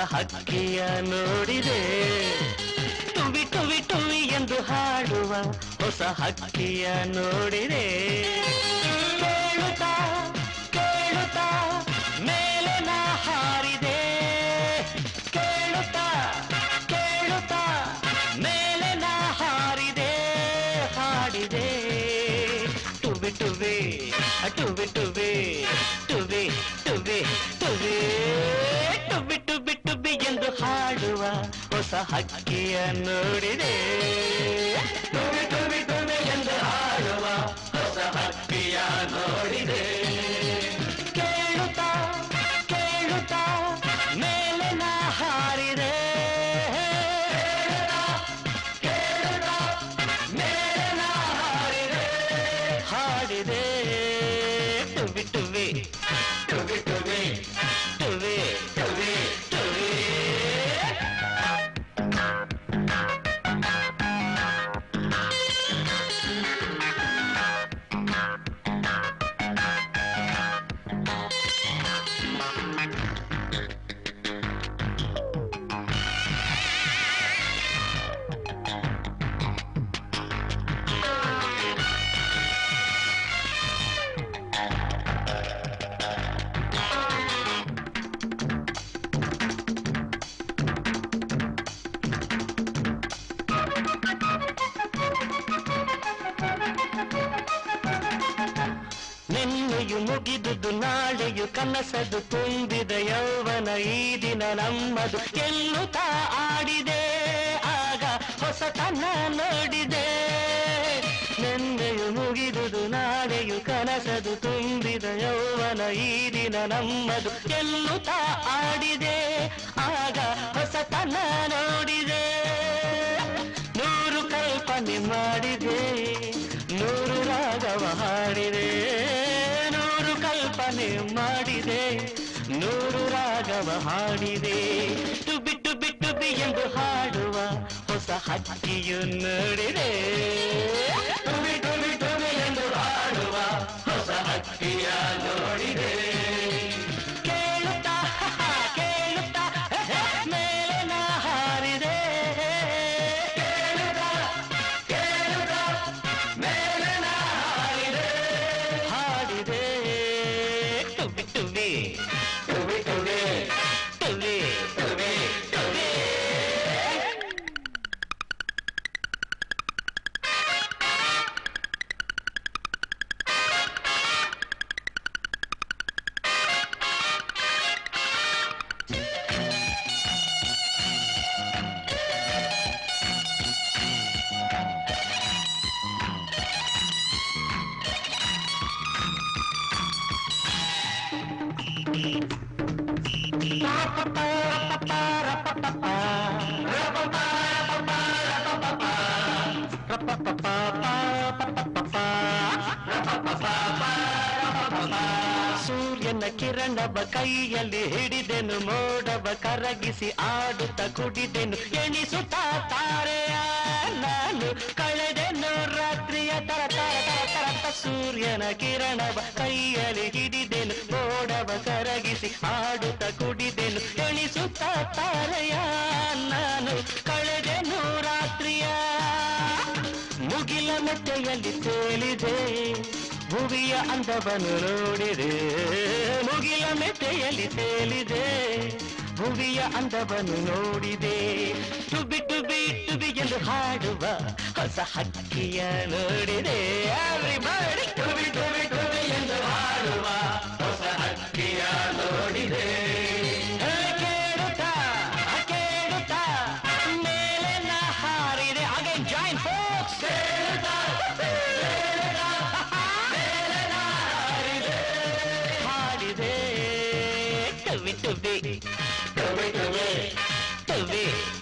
ಹಕ್ಕಿಯ ನೋಡಿದೆ ಟುವಿ ಟುವಿ ಟುವಿ ಎಂದು ಹಾಡುವ ಹೊಸ ಹಕ್ಕಿಯ ನೋಡಿದೆ ಕೇಳುತ್ತಾ ಕೇಳುತ್ತಾ ಮೇಲೆ ನಾ ಹಾರಿದೆ ಕೇಳುತ್ತಾ ಕೇಳುತ್ತಾ ಮೇಲೆ ನಾ ಹಾರಿದೆ ಹಾಡಿದೆ ಟುವಿ ಟುವಿ ಟುವಿ ಟುವಿ ಟುವಿ ಟುವಿ ಟುವಿ ಟುಬಿ ಟುಬಿ ಟುಬಿ ಎಂದು ಹಾಡುವ ಹೊಸ ಹಕ್ಕಿಯ ನೋಡಿದೆ ಟುಬಿ ಟುಬಿ ಟುಬಿ ಎಂದು ಹಾಡುವ ಹೊಸ ಹಕ್ಕಿಯ ನೋಡಿದೆ ಕೇಳುತ್ತಾ ಕೇಳುತ್ತಾ ಮೇಲೆ ನಾ ಹಾರಿದೆ ಕೇಳುತ್ತಾ ಮೇಲೆ ನಾ ಹಾರಿದೆ ಹಾಡಿದೆ ಟುಬಿ ಟುಬಿ ಟುಬಿ ಟುಬಿ ಟುಬಿ ಟುಬಿ ಟುಬಿ ನಿನ್ನೆಯು ಮುಗಿದುದು ನಾಳೆಯು ಕನಸದು ತುಂಬಿದ ಯೌವನ ಈ ದಿನ ನಮ್ಮದು ಎನ್ನುತ್ತಾ ಆಡಿದೆ ಆಗ ಹೊಸತನ ನೋಡಿದೆ ನಿನ್ನೆಯು ಮುಗಿದುದು ನಾಳೆಯು ಕನಸದು ತುಂಬಿದ ಯೌವನ ಈ ದಿನ ನಮ್ಮದು ಎನ್ನುತ್ತಾ ಆಡಿದೆ ಆಗ ಹೊಸತನ ನೋಡಿದೆ ನೂರು ಕಲ್ಪನೆ ಮಾಡಿದೆ ನೂರು ರಾಗವ ಹಾಡಿದೆ ನೂರು ಕಲ್ಪನೆ ಮಾಡಿದೆ ನೂರು ರಾಗವ ಹಾಡಿದೆ ಟುಬಿ ಟುಬಿ ಟುಬಿ ಎಂದು ಹಾಡುವ ಹೊಸ ಹಕ್ಕಿಯು ನೋಡಿದೆ ಟುಬಿ ಟುಬಿ ಟುಬಿ ಎಂದು ಹಾಡುವ ಹೊಸ ಹಕ್ಕಿಯ ನೋಡಿದೆ ಕೇಳುತ್ತಾ ಕೇಳುತ್ತಾ ಮೇಲೆ ನಾ ಹಾರಿದೆ ಕೇಳುತ್ತಾ ಕೇಳುತ್ತಾ ಮೇಲೆ ನಾ ಹಾರಿದೆ ಹಾಡಿದೆ ಟುಬಿ ಟುಬಿ ಟುಬಿ ಟುಬಿ ಟುಬಿ ಟುಬಿ ಟುಬಿ ಸೂರ್ಯನ ಕಿರಣವ ಕೈಯಲ್ಲಿ ಹಿಡಿದೆನು ಮೋಡವ ಕರಗಿಸಿ ಆಡುತ್ತ ಕುಡಿದೆನು ಎಣಿಸುತ್ತಾ ತಾರೆಯ ನಾನು ಕಳೆದೆನು ರಾತ್ರಿಯ ತರ ತರ ತರ ತರತ ಸೂರ್ಯನ ಕಿರಣವ ಕೈಯಲ್ಲಿ ಹಿಡಿದೆನು ಮೋಡವ ಕರಗಿಸಿ ಆಡುತ್ತ ಕುಡಿದೆನು ಎಣಿಸುತ್ತಾ ತಾರೆಯ ನಾನು ಕಳೆದೆನು ರಾತ್ರಿಯ ಮುಗಿಲ ಮೆಟ್ಟೆಯಲ್ಲಿ ತೇಲಿದೆ ಭುವಿಯ ಅಂದವನ್ನು ನೋಡಿದೆ ಮುಗಿಲ ಮೆಟ್ಟೆಯಲ್ಲಿ ತೇಲಿದೆ ಭುವಿಯ ಅಂದವನ್ನು ನೋಡಿದೆ ಟುಬಿ ಟುಬಿ ಟುಬಿ ಎಂದು ಹಾಡುವ ಹೊಸ ಹಕ್ಕಿಯ ನೋಡಿದೆ Everybody, ಟುಬಿ ಟುಬಿ ಟುಬಿ ಎಂದು ಹಾಡುವ ಹೊಸ ಹಕ್ಕಿಯ ನೋಡಿದೆ ಕೇಳುತ್ತಾ ಕೇಳುತ್ತಾ ಮೇಲೆ ನಾ ಹಾರಿದೆ ಅಗೇನ್ ಜಾಯಿನ್ ಫೋಕ್ಸ್ ಹಾಡಿದೆ ಟುಬಿ ಟುಬಿ ಟುಬಿ ಟುಬಿ ಟುಬಿ